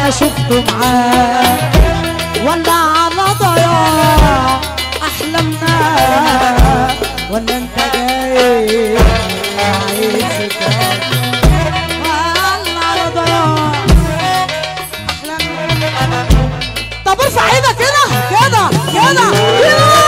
انا شفته معاه ولا على ضياع احلامنا ولا انت جاي عايز تاني ولا على ضياع احلامنا طب ارفع ايدك كده كده كده كده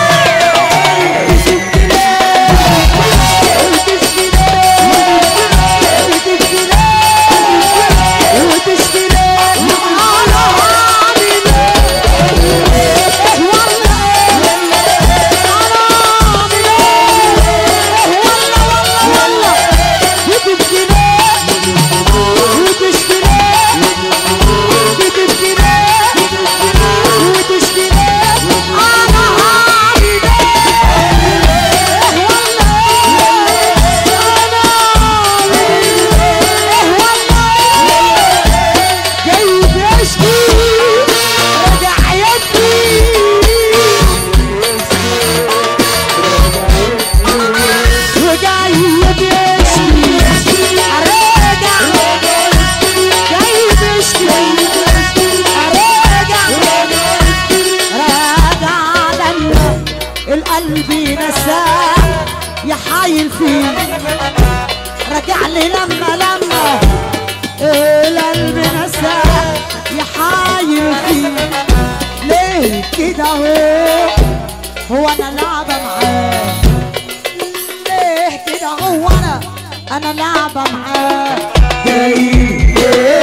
القلب نساه يحايل فيه رجع لي لما لما القلب نساه يحايل فيه ليه كده هو هو انا لعبة معاه ليه كده هو انا انا لعبة معاه جاي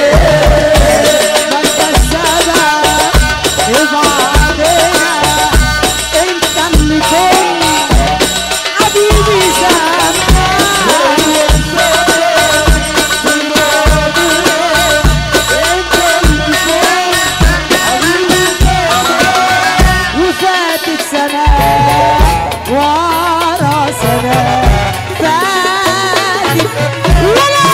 ما انت السبب وبعدين انت اللي كنت حبيبي وفاتت سنة ورا سنة فاتت ولا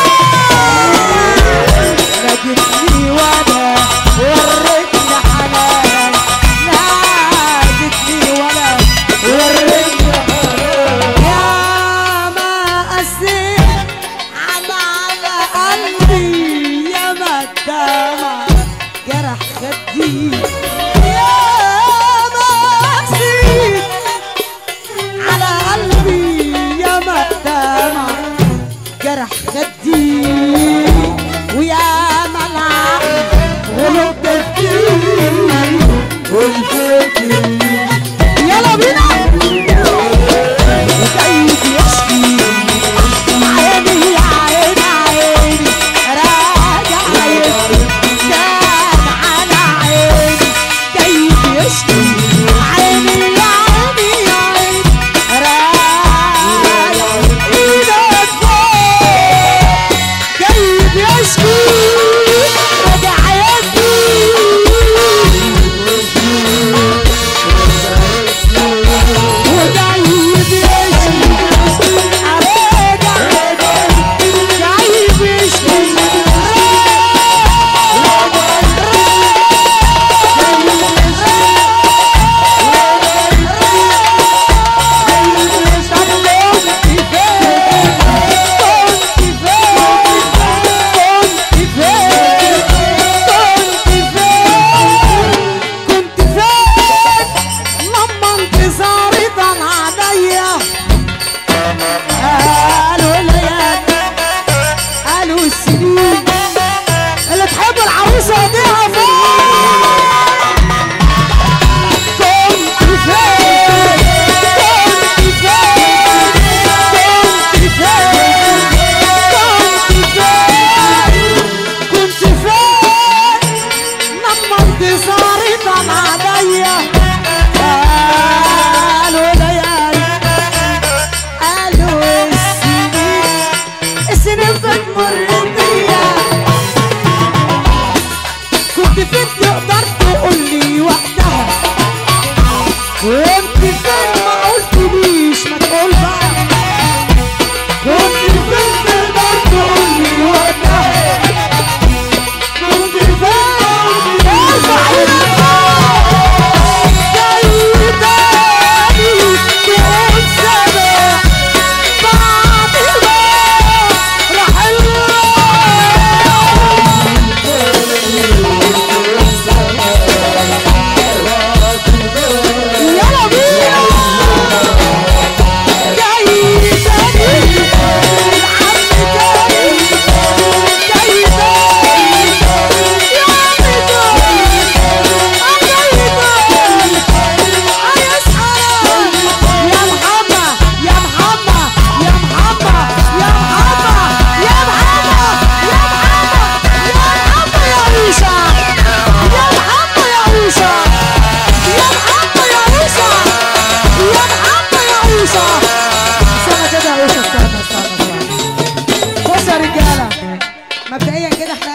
نادتني وانا وريتني حنان نادتني وانا وريتني حنان يا ما قسيت على على قلبي يا ما الدمع جرح خدي يا ما قسيت على قلبي يا ما الدمع جرح خدي ويا ملعب غلط تفكيري والفكر يلا بينا وجاي بيشكي عيني يا عيني عيني راجع يبكي كان على عيني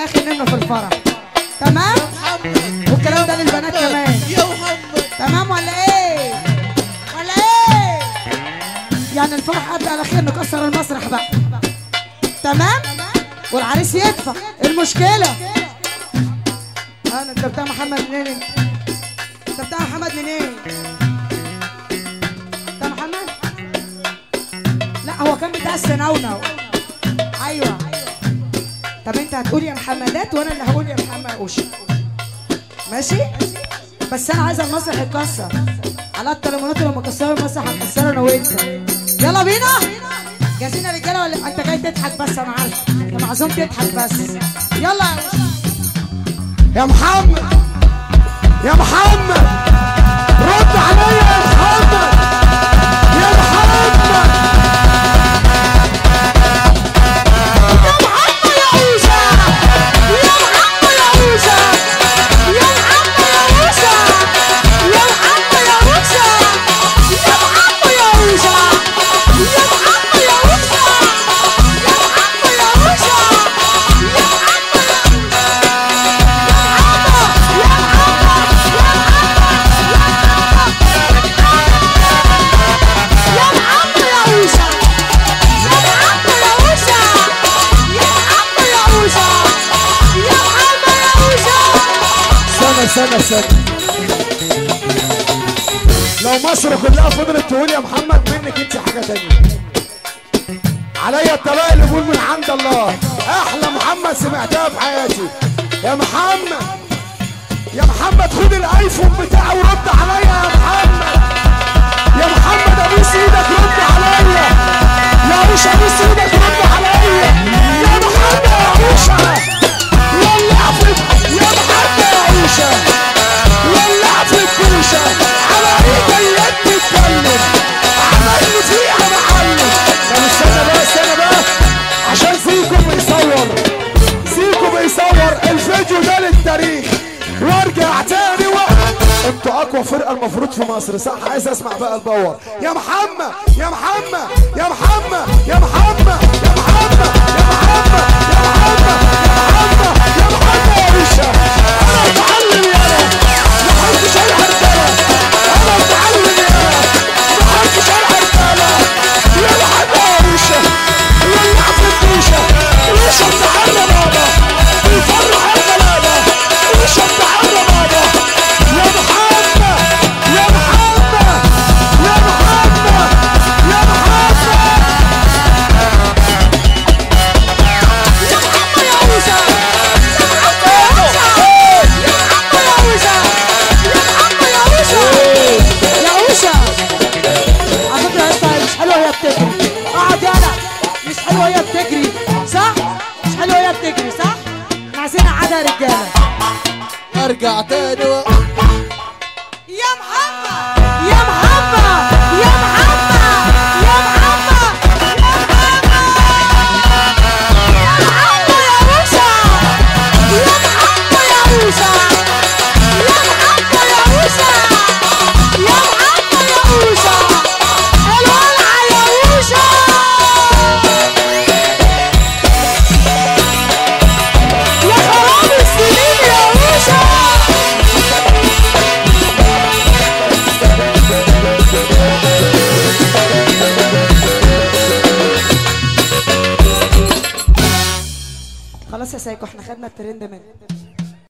يا اخي نمنا في الفرح تمام والكلام ده للبنات كمان يا محمد تمام ولا ايه ولا ايه يعني الفرح قبل على خير نكسر المسرح بقى تمام والعريس يدفع المشكله انا انت بتاع محمد منين انت انت بتاع محمد منين بتاع محمد لا هو كان بتاع السناونو ايوه طب انت هتقول يا محمدات وانا اللي هقول يا محمد اوشي ماشي بس انا عايزه المسرح يتكسر على التليفونات لما كسروا المسرح هنكسره انا وانت يلا بينا جاهزين يا رجاله ولا انت جاي تضحك بس انا عارف انت معزوم تضحك بس يلا يا وش. يا محمد يا محمد رد عليا يا محمد يا محمد سنة سنة سنة لو مصر كلها فضلت تقول يا محمد منك انت حاجة تانية عليا الطلاق اللي بقول من عند الله احلى محمد سمعتها في حياتي يا محمد يا محمد خد الايفون بتاعي ورد عليا يا محمد يا محمد ابوس ايدك رد عليا يا عيشة ابوس ايدك رد عليا يا محمد يا عيشة ولع في يا محمد يا عيشة ولع في الكوشة على ايدي اليد تتكلم عمل لي فيها معلم طب استنى بقى استنى بقى عشان سيكو بيصور سيكو بيصور الفيديو ده للتاريخ وارجع تاني و... انتوا اقوى فرقه المفروض في مصر صح عايز اسمع بقى الباور يا محمد يا محمد يا محمد يا محمد يا محمد يا محمد يا محمد يا محمد يا محمد يا باشا انا المعلم يا ما حدش هيلعب انا المعلم يا ما حدش هيلعب يا محمد يا باشا ولع في الدوشه وش التعرى بابا بيفرح الغلابه وش التعرى بابا يا محمد يا محمد يا محمد يا محمد يا عوشة على فكرة يا اسطى مش حلوة وهي بتجري اقعد يلا مش حلوة وهي بتجري صح؟ مش حلوة وهي بتجري صح؟ احنا عايزين نقعدها يا رجالة ارجع تاني و... يا محمد يا محمد يا محمد يا محمد يا محمد يا عوشة يا محمد يا عوشة يا محمد يا عوشة يا محمد يا عوشة الولعة يا عوشة يا خراب السنين يا عوشة خلاص يا سايكو احنا خدنا الترند منه